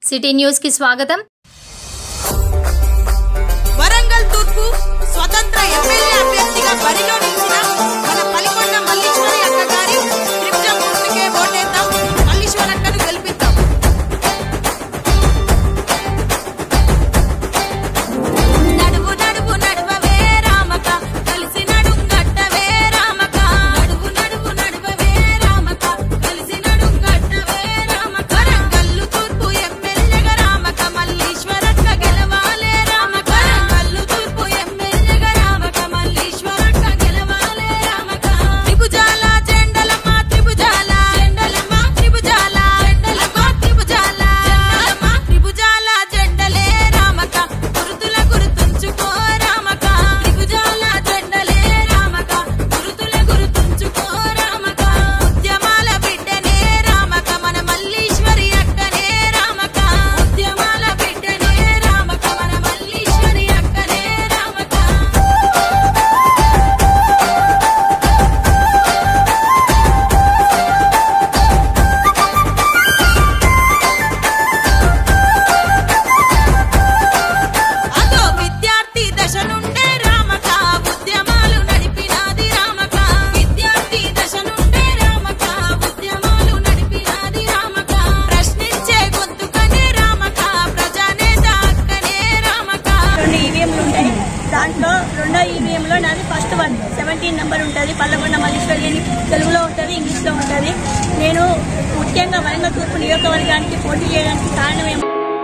city news కి స్వాగతం వరంగల్ తూర్పు స్వతంత్ర ఎమ్మెల్యే అభ్యర్థిగా బరిలో నిలిచిన మన పలికొండ మల్లీశ్వరి అక్క గారి త్రిభుజం గుర్తుకే ఓటేద్దాం మల్లీశ్వరి అక్కను గెలిపిద్దాం నడువు నడువు నడువవే రామక కలిసి నడుంగట్టవే రామక నడువు నడువు నడువవే రామక కలిసి నడుంగట్టవే రామక వరంగల్లు తూర్పు ఎమ్మెల్యేగా రామక మల్లీశ్వరక్క గెలవాలే రామక వరంగల్లు తూర్పు ఎమ్మెల్యేగా రామక మల్లీశ్వరక్క గెలవాలే రామక త్రిభుజాల జెండలమ్మ త్రిభుజాల జెండలమ్మ త్రిభుజాల జెండలమ్మ త్రిభుజాల జెండలమ్మ త్రిభుజాల జెండలే రామక గురుతుల గుర్తుంచుకో రామక త్రిభుజాల జెండలే రామక గురుతుల గుర్తుంచుకో రామక ఉద్యమాల బిడ్డనే రామక మన మల్లీశ్వరి అక్కనే రామక ఉద్యమాల బిడ్డనే రామక మన మల్లీశ్వరి అక్కనే రామక అదో విద్యార్థి దశ నుండే రామక ఉద్యమాలు నడిపినాది రామక విద్యార్థి దశ నుండే రామక ఉద్యమాలు నడిపినాది రామక ప్రశ్నించే గొంతుకనే రామక ప్రజానేత అక్కనే రామక రెండు ఈవీఎంలు ఉంటాయి దాంట్లో రెండో ఈవీఎంలో నాది ఫస్ట్ వన్ సెవెంటీన్ నెంబర్ ఉంటుంది పల్లకొండ మల్లీశ్వరి అని తెలుగులో ఉంటుంది ఇంగ్లీష్లో ఉంటుంది నేను ముఖ్యంగా వరంగల్ తూర్పు నియోజకవర్గానికి పోటీ చేయడానికి కారణం ఏమో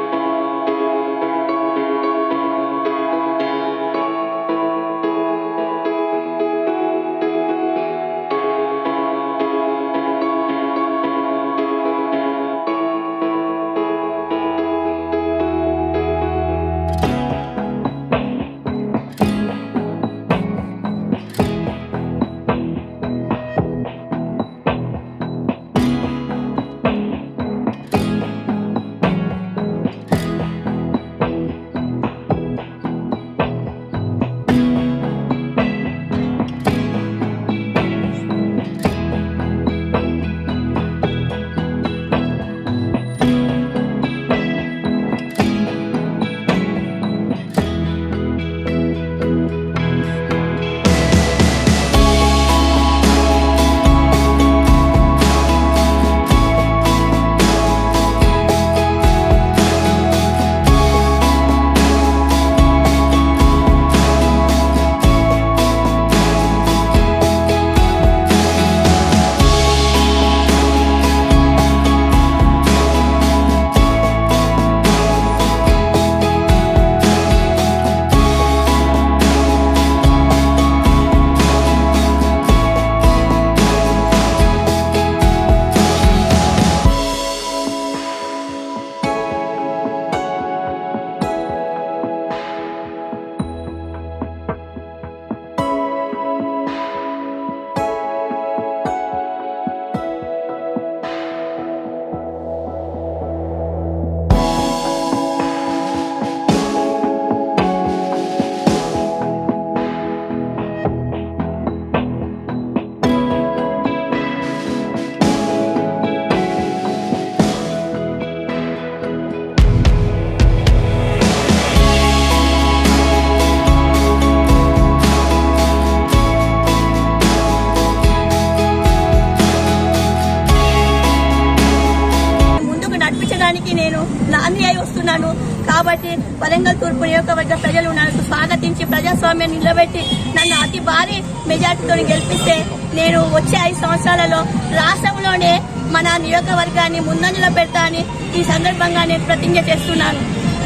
ముందుకు నడిపించడానికి నేను నాంది అయి వస్తున్నాను కాబట్టి వరంగల్ తూర్పు నియోజకవర్గ ప్రజలు నాకు స్వాగతించి ప్రజాస్వామ్యాన్ని నిలబెట్టి నన్ను అతి భారీ మెజార్టీతో గెలిపిస్తే నేను వచ్చే ఐదు సంవత్సరాలలో రాష్ట్రంలోనే మన నియోజకవర్గాన్ని ముందంజలో పెడతా అని ఈ సందర్భంగా నేను ప్రతిజ్ఞ చేస్తున్నాను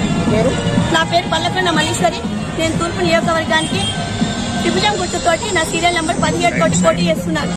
నా పేరు పల్లకొండ మల్లీశ్వరి నేను తూర్పు నియోజకవర్గానికి త్రిభుజం గుర్తుతోటి నా సీరియల్ నెంబర్ పదిహేడు తోటి పోటీ చేస్తున్నాను